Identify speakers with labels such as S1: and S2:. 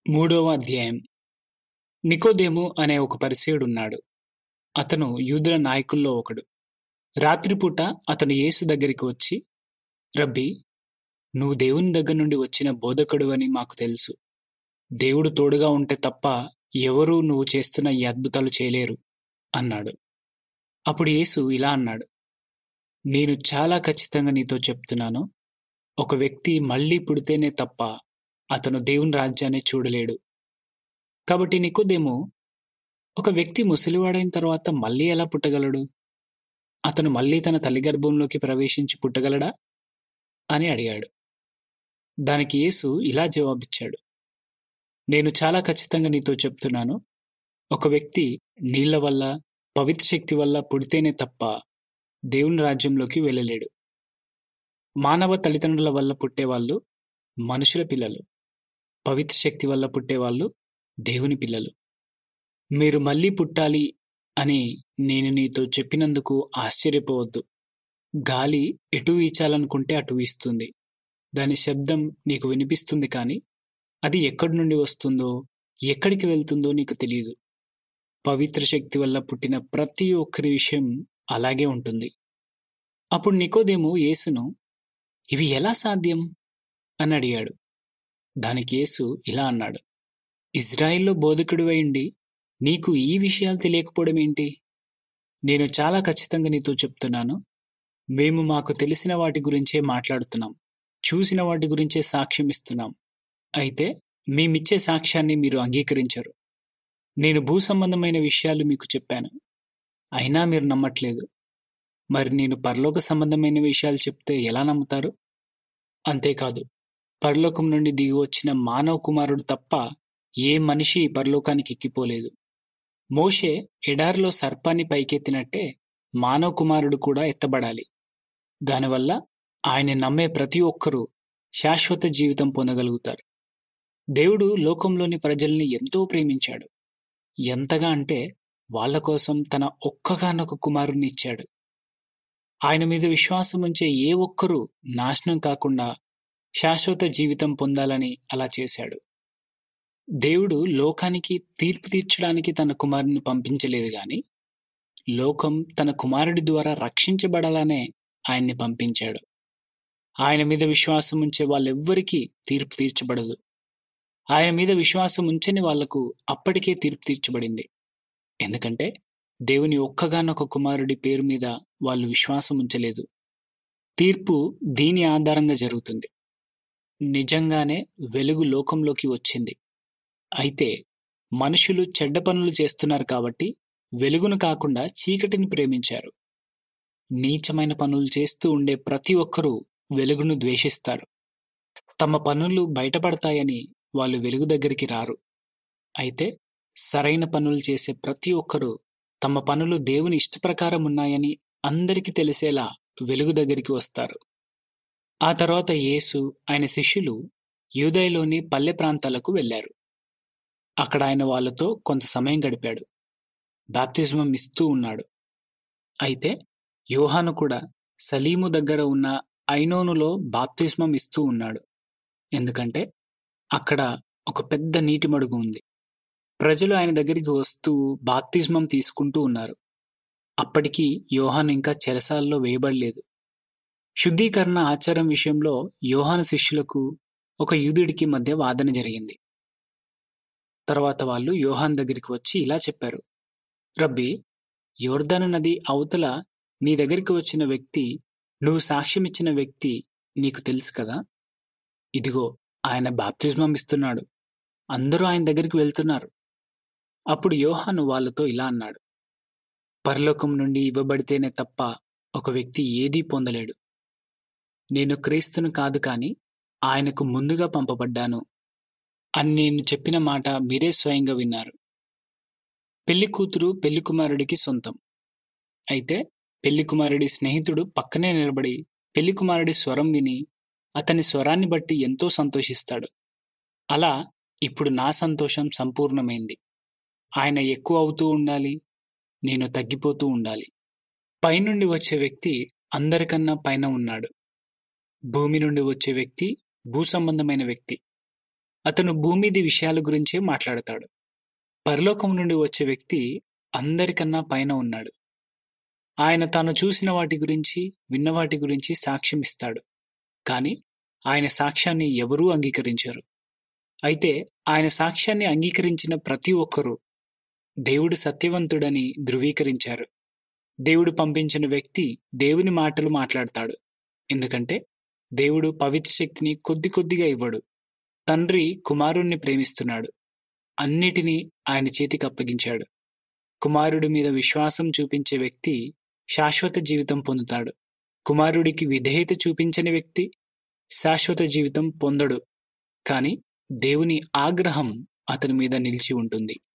S1: మూడవ అధ్యాయం నికోదేము అనే ఒక పరిసయుడున్నాడు అతను యూదుల నాయకుల్లో ఒకడు రాత్రిపూట అతను యేసు దగ్గరికి వచ్చి రబ్బీ నువ్వు దేవుని దగ్గర నుండి వచ్చిన బోధకుడువని మాకు తెలుసు దేవుడు తోడుగా ఉంటే తప్ప ఎవరూ నువ్వు చేస్తున్న ఈ అద్భుతాలు చేయలేరు అన్నాడు అప్పుడు యేసు ఇలా అన్నాడు నేను చాలా ఖచ్చితంగా నీతో చెప్తున్నాను ఒక వ్యక్తి మళ్ళీ పుడితేనే తప్ప అతను దేవుని రాజ్యాన్ని చూడలేడు కాబట్టి నికోదేము ఒక వ్యక్తి ముసలివాడైన తర్వాత మళ్ళీ ఎలా పుట్టగలడు అతను మళ్ళీ తన తల్లి గర్భంలోకి ప్రవేశించి పుట్టగలడా అని అడిగాడు దానికి యేసు ఇలా జవాబిచ్చాడు నేను చాలా ఖచ్చితంగా నీతో చెప్తున్నాను ఒక వ్యక్తి నీళ్ల వల్ల పవిత్ర శక్తి వల్ల పుడితేనే తప్ప దేవుని రాజ్యంలోకి వెళ్ళలేడు మానవ తల్లిదండ్రుల వల్ల పుట్టేవాళ్ళు మనుషుల పిల్లలు పవిత్ర శక్తి వల్ల పుట్టేవాళ్ళు దేవుని పిల్లలు మీరు మళ్ళీ పుట్టాలి అని నేను నీతో చెప్పినందుకు ఆశ్చర్యపోవద్దు గాలి ఎటు వీచాలనుకుంటే అటు వీస్తుంది దాని శబ్దం నీకు వినిపిస్తుంది కానీ అది ఎక్కడి నుండి వస్తుందో ఎక్కడికి వెళ్తుందో నీకు తెలియదు పవిత్ర శక్తి వల్ల పుట్టిన ప్రతి ఒక్కరి విషయం అలాగే ఉంటుంది అప్పుడు నికోదేము యేసును ఇవి ఎలా సాధ్యం అని అడిగాడు దానికి యేసు ఇలా అన్నాడు ఇజ్రాయిల్లో బోధకుడు అయిండి నీకు ఈ విషయాలు తెలియకపోవడం ఏంటి నేను చాలా ఖచ్చితంగా నీతో చెప్తున్నాను మేము మాకు తెలిసిన వాటి గురించే మాట్లాడుతున్నాం చూసిన వాటి గురించే సాక్ష్యం ఇస్తున్నాం అయితే మేమిచ్చే సాక్ష్యాన్ని మీరు అంగీకరించరు నేను భూ సంబంధమైన విషయాలు మీకు చెప్పాను అయినా మీరు నమ్మట్లేదు మరి నేను పరలోక సంబంధమైన విషయాలు చెప్తే ఎలా నమ్ముతారు అంతేకాదు పరలోకం నుండి దిగి వచ్చిన మానవ కుమారుడు తప్ప ఏ మనిషి పరలోకానికి ఎక్కిపోలేదు మోషే ఎడారిలో సర్పాన్ని పైకెత్తినట్టే మానవ కుమారుడు కూడా ఎత్తబడాలి దానివల్ల ఆయన నమ్మే ప్రతి ఒక్కరూ శాశ్వత జీవితం పొందగలుగుతారు దేవుడు లోకంలోని ప్రజల్ని ఎంతో ప్రేమించాడు ఎంతగా అంటే వాళ్ళ కోసం తన ఒక్కగానొక కుమారుణ్ణి ఇచ్చాడు ఆయన మీద విశ్వాసం ఉంచే ఏ ఒక్కరూ నాశనం కాకుండా శాశ్వత జీవితం పొందాలని అలా చేశాడు దేవుడు లోకానికి తీర్పు తీర్చడానికి తన కుమారుని పంపించలేదు గాని లోకం తన కుమారుడి ద్వారా రక్షించబడాలనే ఆయన్ని పంపించాడు ఆయన మీద విశ్వాసం ఉంచే వాళ్ళెవ్వరికీ తీర్పు తీర్చబడదు ఆయన మీద విశ్వాసం ఉంచని వాళ్లకు అప్పటికే తీర్పు తీర్చబడింది ఎందుకంటే దేవుని ఒక్కగానొక కుమారుడి పేరు మీద వాళ్ళు విశ్వాసం ఉంచలేదు తీర్పు దీని ఆధారంగా జరుగుతుంది నిజంగానే వెలుగు లోకంలోకి వచ్చింది అయితే మనుషులు చెడ్డ పనులు చేస్తున్నారు కాబట్టి వెలుగును కాకుండా చీకటిని ప్రేమించారు నీచమైన పనులు చేస్తూ ఉండే ప్రతి ఒక్కరూ వెలుగును ద్వేషిస్తారు తమ పనులు బయటపడతాయని వాళ్ళు వెలుగు దగ్గరికి రారు అయితే సరైన పనులు చేసే ప్రతి ఒక్కరూ తమ పనులు దేవుని ఇష్టప్రకారం ఉన్నాయని అందరికీ తెలిసేలా వెలుగు దగ్గరికి వస్తారు ఆ తర్వాత యేసు ఆయన శిష్యులు యూదయలోని పల్లె ప్రాంతాలకు వెళ్లారు అక్కడ ఆయన వాళ్ళతో కొంత సమయం గడిపాడు బాప్తిజమం ఇస్తూ ఉన్నాడు అయితే యోహాను కూడా సలీము దగ్గర ఉన్న ఐనోనులో బాప్తిస్మం ఇస్తూ ఉన్నాడు ఎందుకంటే అక్కడ ఒక పెద్ద నీటి మడుగు ఉంది ప్రజలు ఆయన దగ్గరికి వస్తూ బాప్తిస్మం తీసుకుంటూ ఉన్నారు అప్పటికి యోహాను ఇంకా చెరసాల్లో వేయబడలేదు శుద్ధీకరణ ఆచారం విషయంలో యోహాను శిష్యులకు ఒక యూదుడికి మధ్య వాదన జరిగింది తర్వాత వాళ్ళు యోహాన్ దగ్గరికి వచ్చి ఇలా చెప్పారు రబ్బీ యోర్ధను నది అవతల నీ దగ్గరికి వచ్చిన వ్యక్తి నువ్వు సాక్ష్యమిచ్చిన వ్యక్తి నీకు తెలుసు కదా ఇదిగో ఆయన బాప్తిజమం ఇస్తున్నాడు అందరూ ఆయన దగ్గరికి వెళ్తున్నారు అప్పుడు యోహాను వాళ్ళతో ఇలా అన్నాడు పరలోకం నుండి ఇవ్వబడితేనే తప్ప ఒక వ్యక్తి ఏదీ పొందలేడు నేను క్రీస్తును కాదు కాని ఆయనకు ముందుగా పంపబడ్డాను అని నేను చెప్పిన మాట మీరే స్వయంగా విన్నారు పెళ్లి కూతురు పెళ్లి కుమారుడికి సొంతం అయితే పెళ్లి కుమారుడి స్నేహితుడు పక్కనే నిలబడి పెళ్లి కుమారుడి స్వరం విని అతని స్వరాన్ని బట్టి ఎంతో సంతోషిస్తాడు అలా ఇప్పుడు నా సంతోషం సంపూర్ణమైంది ఆయన ఎక్కువ అవుతూ ఉండాలి నేను తగ్గిపోతూ ఉండాలి పైనుండి వచ్చే వ్యక్తి అందరికన్నా పైన ఉన్నాడు భూమి నుండి వచ్చే వ్యక్తి భూ సంబంధమైన వ్యక్తి అతను భూమిది విషయాల గురించే మాట్లాడతాడు పరలోకం నుండి వచ్చే వ్యక్తి అందరికన్నా పైన ఉన్నాడు ఆయన తాను చూసిన వాటి గురించి విన్న వాటి గురించి సాక్ష్యం ఇస్తాడు కానీ ఆయన సాక్ష్యాన్ని ఎవరూ అంగీకరించరు అయితే ఆయన సాక్ష్యాన్ని అంగీకరించిన ప్రతి ఒక్కరూ దేవుడు సత్యవంతుడని ధృవీకరించారు దేవుడు పంపించిన వ్యక్తి దేవుని మాటలు మాట్లాడతాడు ఎందుకంటే దేవుడు పవిత్ర శక్తిని కొద్ది కొద్దిగా ఇవ్వడు తండ్రి కుమారుణ్ణి ప్రేమిస్తున్నాడు అన్నిటినీ ఆయన చేతికి అప్పగించాడు కుమారుడి మీద విశ్వాసం చూపించే వ్యక్తి శాశ్వత జీవితం పొందుతాడు కుమారుడికి విధేయత చూపించని వ్యక్తి శాశ్వత జీవితం పొందడు కాని దేవుని ఆగ్రహం అతని మీద నిలిచి ఉంటుంది